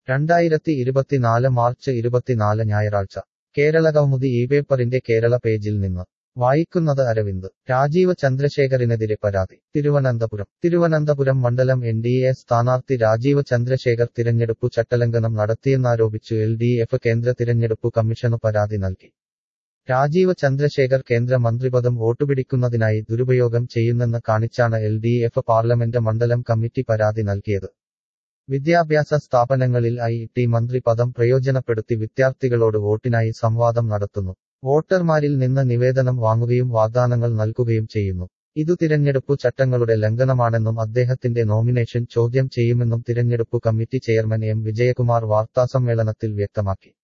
രണ്ടായിരത്തി ഇരുപത്തിനാല് മാർച്ച് ഇരുപത്തിനാല് ഞായറാഴ്ച കേരളകൗമുദി ഈ പേപ്പറിന്റെ കേരള പേജിൽ നിന്ന് വായിക്കുന്നത് അരവിന്ദ് രാജീവ് ചന്ദ്രശേഖറിനെതിരെ പരാതി തിരുവനന്തപുരം തിരുവനന്തപുരം മണ്ഡലം എൻ ഡി എ സ്ഥാനാർത്ഥി രാജീവ് ചന്ദ്രശേഖർ തിരഞ്ഞെടുപ്പു ചട്ടലംഘനം നടത്തിയെന്നാരോപിച്ചു എൽ ഡി എഫ് കേന്ദ്ര തിരഞ്ഞെടുപ്പു കമ്മീഷനു പരാതി നൽകി രാജീവ് ചന്ദ്രശേഖർ കേന്ദ്ര മന്ത്രിപദം വോട്ടുപിടിക്കുന്നതിനായി ദുരുപയോഗം ചെയ്യുന്നെന്ന് കാണിച്ചാണ് എൽ ഡി എഫ് പാർലമെന്റ് മണ്ഡലം കമ്മിറ്റി പരാതി നൽകിയത് വിദ്യാഭ്യാസ സ്ഥാപനങ്ങളിൽ ഐ ടി മന്ത്രി പദം പ്രയോജനപ്പെടുത്തി വിദ്യാർത്ഥികളോട് വോട്ടിനായി സംവാദം നടത്തുന്നു വോട്ടർമാരിൽ നിന്ന് നിവേദനം വാങ്ങുകയും വാഗ്ദാനങ്ങൾ നൽകുകയും ചെയ്യുന്നു ഇതു തിരഞ്ഞെടുപ്പു ചട്ടങ്ങളുടെ ലംഘനമാണെന്നും അദ്ദേഹത്തിന്റെ നോമിനേഷൻ ചോദ്യം ചെയ്യുമെന്നും തിരഞ്ഞെടുപ്പു കമ്മിറ്റി ചെയർമാൻ എം വിജയകുമാർ വാർത്താസമ്മേളനത്തിൽ വ്യക്തമാക്കി